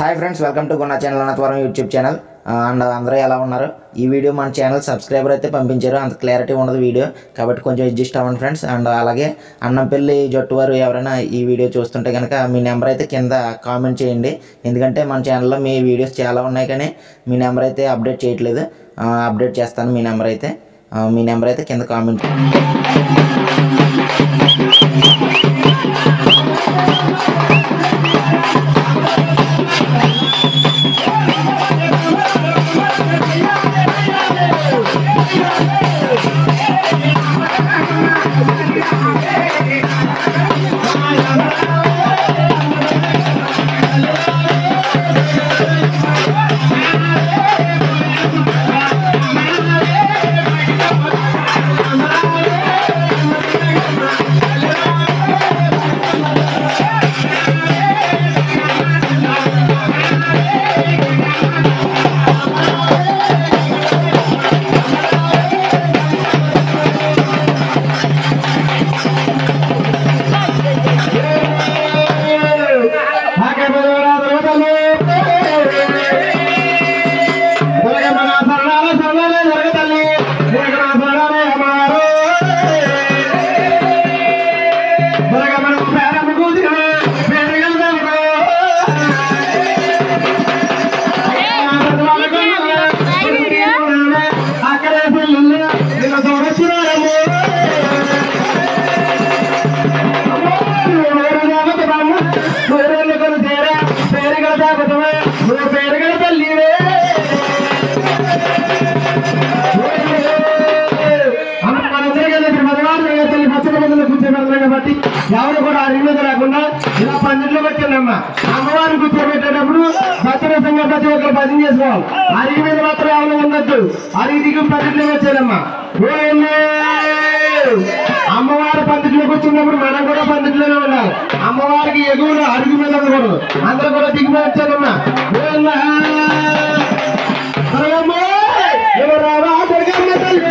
Hi friends welcome to Guna channel Anantavaram YouTube channel and అందరూ ఎలా ఉన్నారు ఈ వీడియో మన ఛానల్ సబ్స్క్రైబర్ అయితే పంపించారు అంత క్లారిటీ ఉండదు వీడియో కాబట్టి కొంచెం అడ్జస్ట్ అవ్వండి ఫ్రెండ్స్ అండ్ అలాగే అన్నంపల్లి జట్టు వారు ఎవరైనా ఈ వీడియో చూస్తుంటే కనుక మీ నెంబర్ అయితే కింద కామెంట్ చేయండి ఎందుకంటే మన ఛానల్లో మీ వీడియోస్ చాలా ఉన్నాయి కానీ మీ నెంబర్ అయితే అప్డేట్ చేయట్లేదు ఆ, అప్డేట్ చేస్తాను మీ నెంబర్ అయితే ఆ, మీ నెంబర్ అయితే కింద కామెంట్ కాబట్టి ఎవరు కూడా అరిగినది లేకుండా ఇలా పందిట్లో పెట్టానమ్మా అమ్మవారిని కూర్చోబెట్టేటప్పుడు భక్తుల సంఘం ప్రతి ఒక్కరు భజన చేసుకోవాలి అరిగి మీద మాత్రం ఎవరు ఉండొద్దు అరిగి దిగు పందిట్లో వచ్చానమ్మా ఓయమ్మే! అమ్మవారి పందిట్లో కూర్చున్నప్పుడు మనం కూడా పందిట్లోనే ఉండాలి అమ్మవారికి ఎగువలో అరుగు మీద ఉండకూడదు అందరూ కూడా దిగిపోయి వచ్చానమ్మా ఓయమ్మే! దుర్గమ్మ! ఎవరు రావా? దుర్గమ్మ తల్లి!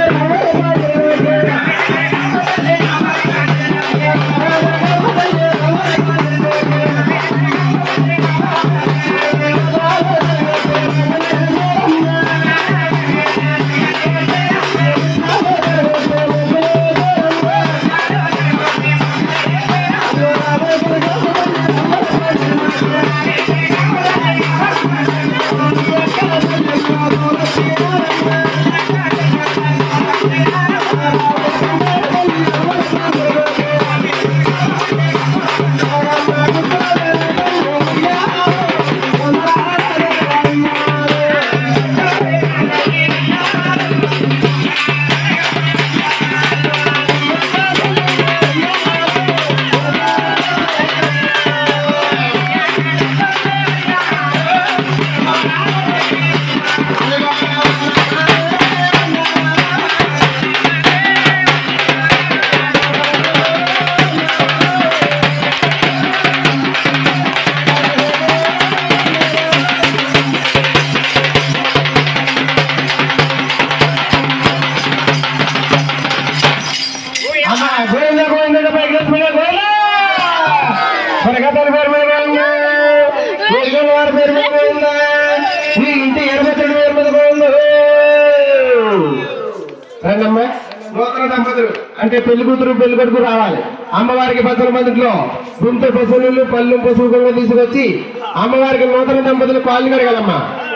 అమ్మా, గోవింద గోవింద పైకి లక్ష్మణ గోవింద కొరకతల పేరు మీద గోవింద గోవింద వారి పేరు మీద గోవింద ఈ ఇంటి ఎడమతడి పేరు మీద గోవింద రండమ్మా నూతన దంపతులు అంటే పెళ్లి కూతురు పెళ్లి కొడుకు రావాలి అమ్మవారికి పచ్చల మందిలో గుంత పశువులు పళ్ళు పశువులు తీసుకొచ్చి అమ్మవారికి నూతన దంపతులు కాళ్ళు కడగాలమ్మా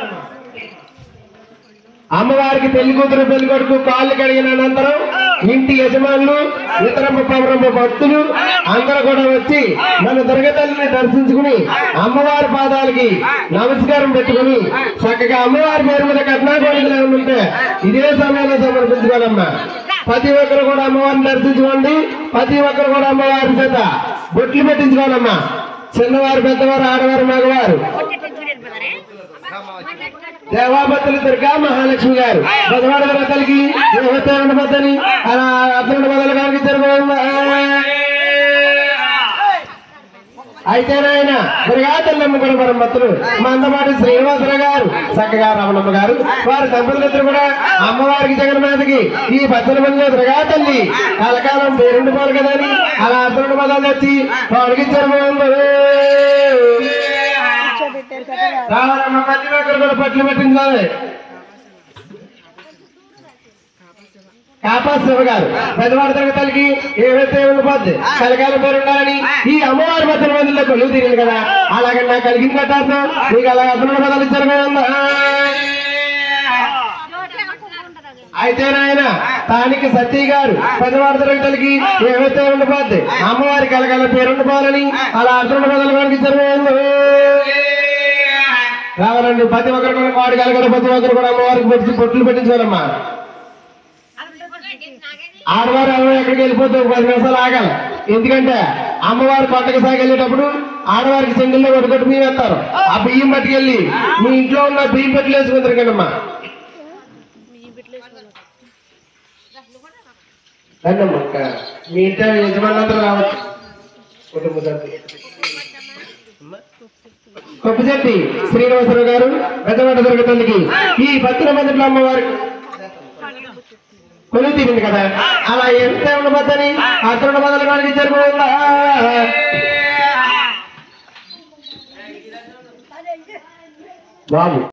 అమ్మవారికి పెళ్లి కూతురు పెళ్లి కొడుకు కాళ్ళు కడిగిన అనంతరం ఇంటి యజమానులు ఇతర పౌరమ భక్తులు అందరూ కూడా వచ్చి మన దుర్గతల్లిని దర్శించుకుని అమ్మవారి పాదాలకి నమస్కారం పెట్టుకుని చక్కగా అమ్మవారి పేరు మీద కట్నా కోరికలు ఏమైనా ఉంటే ఇదే సమయంలో సమర్పించుకోవాలమ్మా ప్రతి ఒక్కరు కూడా అమ్మవారిని దర్శించుకోండి ప్రతి ఒక్కరు కూడా అమ్మవారి చేత బొట్లు పెట్టించుకోవాలమ్మా చిన్నవారు పెద్దవారు ఆడవారు మగవారు దేవాపతులు దుర్గా మహాలక్ష్మి గారు బదవాడ బద్దలకి దేవతల బద్దని అలా అతనుడు బదల గారికి జరగ అయితే నాయన దుర్గా తల్లమ్మ కూడా మన భక్తులు మందపాటి శ్రీనివాసరావు గారు చక్కగా రమణమ్మ గారు వారి దంపతులిద్దరు కూడా అమ్మవారికి జగన్మాతకి ఈ భక్తుల మందిలో దుర్గా తల్లి కలకాలం పేరుండిపోవాలి కదని అలా అతనుడు బదాలు వచ్చి వాడికి జరగ రావాలమ్మ ప్రతి ఒక్కరు కూడా పట్లు పెట్టించాలి కాపా శివ గారు పెద్దవాడి తరగతులకి ఏవైతే ఉండిపోద్ది కలకాలం పేరు ఉండాలని ఈ అమ్మవారి మధ్య మందిలో కొలువు తిరిగింది కదా అలాగే నాకు కలిగింది కట్టార్థం మీకు అలా అతను బదులు ఇచ్చారు కదా అయితే నాయన స్థానిక సత్య గారు పెద్దవాడి తరగతులకి ఏవైతే ఉండిపోద్ది అమ్మవారి కలకాల పేరు ఉండిపోవాలని అలా అర్జునుడు బదులు కనిపించారు రావాలండి ప్రతి ఒక్కరు కూడా వాడి కలగడ ప్రతి ఒక్కరు కూడా అమ్మవారికి పెట్టి పొట్లు పెట్టించాలమ్మా ఆడవారు అమ్మాయి ఎక్కడికి వెళ్ళిపోతే ఒక పది నిమిషాలు ఆగాలి ఎందుకంటే అమ్మవారు కొండకి సాగి వెళ్ళేటప్పుడు ఆడవారికి సింగిల్లో కొట్టుకొట్టు బియ్యం వేస్తారు ఆ బియ్యం పట్టుకెళ్ళి మీ ఇంట్లో ఉన్న బియ్యం పెట్టులు వేసుకుంటారు కదమ్మా రండమ్మా అక్క. మీ ఇంట్లో యజమానులందరూ రావచ్చు కుటుంబ సభ్యులు. కొప్పశెట్టి శ్రీనివాసరావు గారు పెద్దవాడ తరగతులకి ఈ భక్తుల మొదట్లో అమ్మవారి కొలువు తీరింది కదా అలా ఎంత ఉండబద్దని అతను మొదలు కానీ జరుగుతుందా బాబు